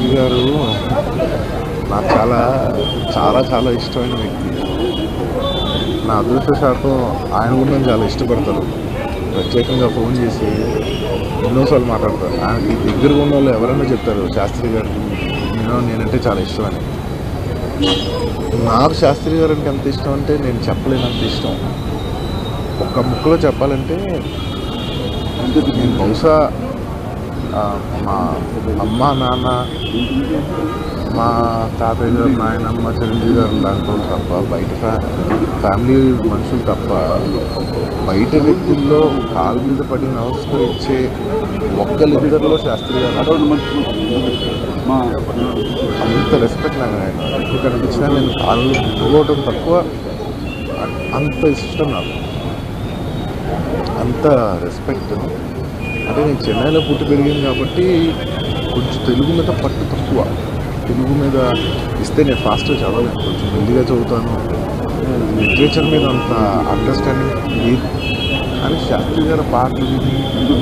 శాస్త్రి గారు నాకు చాలా చాలా చాలా ఇష్టమైన వ్యక్తి నా అదృష్టశాతం ఆయన కూడా నన్ను చాలా ఇష్టపడతారు ప్రత్యేకంగా ఫోన్ చేసి ఎన్నోసార్లు మాట్లాడతారు ఆయనకి దగ్గరగా ఉన్న వాళ్ళు ఎవరైనా చెప్తారు శాస్త్రి గారు నేను నేనంటే చాలా ఇష్టం అని నాకు శాస్త్రి గారు అంటే ఎంత ఇష్టం అంటే నేను చెప్పలేనంత ఇష్టం ఒక్క ముక్కలో చెప్పాలంటే నేను బహుశా ఆ, మా అమ్మ నాన్న మా తాతయ్య గారు నాయనమ్మ చిరంజీవి గారు లాంటి వాళ్ళు తప్ప బయట ఫ్యా- ఫ్యామిలీ మనుషులు తప్ప బయట వ్యక్తుల్లో కాలు మీద పడి నమస్కరించే ఒక్కరిద్దరిలో శాస్త్రి గారు అంత రెస్పెక్ట్ నాకు ఆయన ఎప్పుడు కనిపించినా నేను కాళ్ళు పోవటం తక్కువ అ- అంత ఇష్టం నాకు అంత రెస్పెక్ట్ అంటే నేను చెన్నైలో పుట్టి పెరిగింది కాబట్టి కొంచెం తెలుగు మీద పట్టు తక్కువ తెలుగు మీద ఇస్తే నేను ఫాస్ట్గా చదవలేను కొంచెం మెల్లిగా చదువుతాను లిటరేచర్ మీద అంత అండర్స్టాండింగ్ లేదు కానీ శాస్త్రి గారి పాటలు విని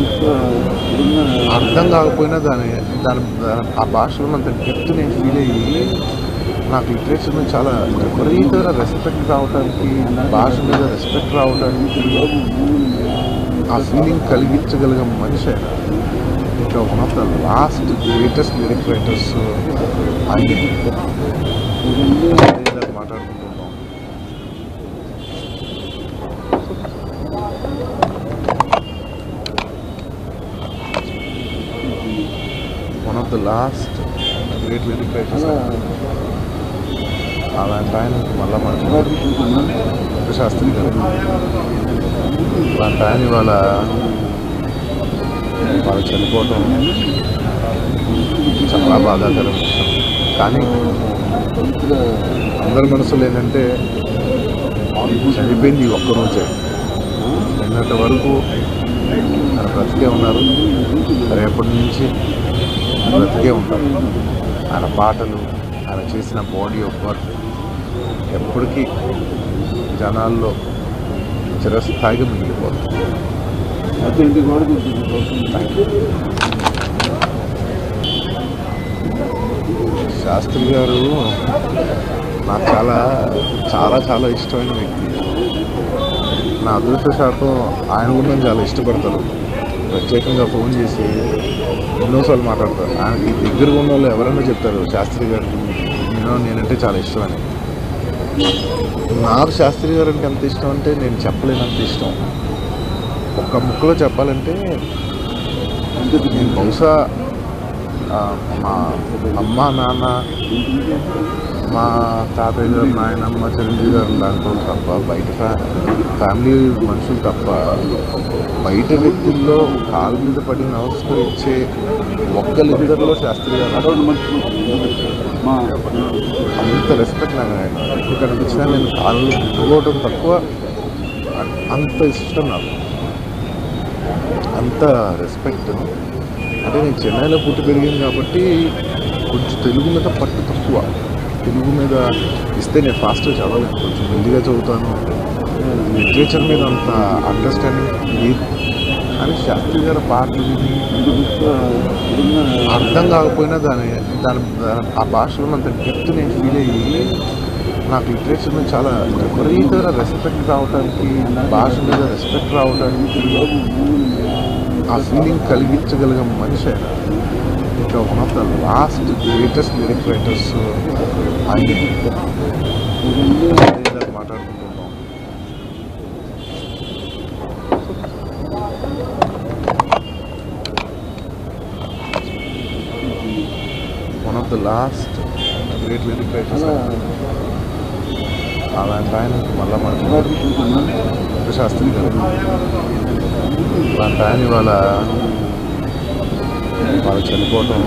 అర్థం కాకపోయినా దాని దాని దాని- ఆ భాషలో అంత డెప్త్ నేను ఫీల్ అయ్యి నాకు లిటరేచర్ మీద చాలా విపరీతమైన రెస్పెక్ట్ రావడానికి భాష మీద రెస్పెక్ట్ రావడానికి ఆ ఫీలింగ్ కలిగించగలిగే మనిషి ఆయన ఇంకా one of the last greatest lyric writers ఆయన ఇందాక మాట్లాడుకుంటున్నాం one of the last great lyric writers అలాంటి ఆయన మళ్ళా మనకు శాస్త్రి గారు అలాంటి ఆయన ఇవాళ వాళ్ళు చనిపోవటం చాలా బాధాకరం విషయం కానీ అందరి మనసులో ఏంటంటే చనిపోయింది ఈ ఒక్క రోజే నిన్నటి వరకు ఆయన బ్రతికే ఉన్నారు రేపటి నుంచి బ్రతికే ఉంటారు ఆయన పాటలు ఆయన చేసిన బాడీ ఆఫ్ వర్క్ ఎప్పటికీ జనాల్లో చిరస్థాయిగా మిగిలిపోతుంది శాస్త్రి గారు నాకు చాలా చాలా చాలా ఇష్టమైన వ్యక్తి నా అదృష్టశాతం ఆయన కూడా నన్ను చాలా ఇష్టపడతారు ప్రత్యేకంగా ఫోన్ చేసి ఎన్నోసార్లు మాట్లాడతారు ఆయనకి దగ్గరగా ఉన్న వాళ్ళు ఎవరైనా చెప్తారు శాస్త్రి గారు నేను నేనంటే చాలా ఇష్టం అని నాకు శాస్త్రి గారు అంటే ఎంత ఇష్టం అంటే నేను చెప్పలేనంత ఇష్టం ఒక్క ముక్కలో చెప్పాలంటే నేను బహుశా ఆ, మా అమ్మ నాన్న మా తాతయ్య గారు నాయనమ్మ చిరంజీవి గారు లాంటి వాళ్ళు తప్ప బయట ఫ్యా- ఫ్యామిలీ మనుషులు తప్ప బయట వ్యక్తుల్లో కాలు మీద పడి నమస్కరించే ఒక్కరిద్దరిలో శాస్త్రి గారు అంత రెస్పెక్ట్ నాకు ఆయన ఎప్పుడు కనిపించినా నేను కాళ్ళు పోవటం తక్కువ అ- అంత ఇష్టం నాకు అంత రెస్పెక్ట్ అంటే నేను చెన్నైలో పుట్టి పెరిగింది కాబట్టి కొంచెం తెలుగు మీద పట్టు తక్కువ తెలుగు మీద ఇస్తే నేను ఫాస్ట్గా చదవలేను కొంచెం మెల్లిగా చదువుతాను లిటరేచర్ మీద అంత అండర్స్టాండింగ్ లేదు కానీ శాస్త్రి గారి పాటలు విని అర్థం కాకపోయినా దాని దాని దాని- ఆ భాషలో అంత డెప్త్ నేను ఫీల్ అయ్యి నాకు లిటరేచర్ మీద చాలా విపరీతమైన రెస్పెక్ట్ రావడానికి భాష మీద రెస్పెక్ట్ రావడానికి ఆ ఫీలింగ్ కలిగించగలిగే మనిషి ఆయన ఇంకా one of the last greatest lyric writers ఆయన ఇందాక మాట్లాడుకుంటున్నాం one of the last great lyric writers అలాంటి ఆయన మళ్ళా మనకు శాస్త్రి గారు అలాంటి ఆయన ఇవాళ వాళ్ళు చనిపోవటం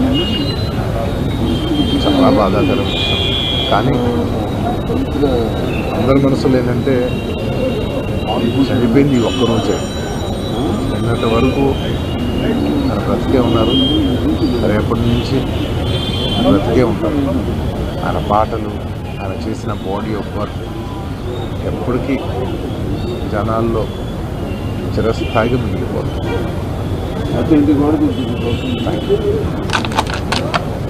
చాలా బాధాకరం విషయం కానీ అందరి మనసులో ఏంటంటే చనిపోయింది ఈ ఒక్క రోజే నిన్నటి వరకు ఆయన బ్రతికే ఉన్నారు రేపటి నుంచి బ్రతికే ఉంటారు ఆయన పాటలు ఆయన చేసిన బాడీ ఆఫ్ వర్క్ ఎప్పటికీ జనాల్లో చిరస్థాయిగా మిగిలిపోతుంది అటువంటి కూడా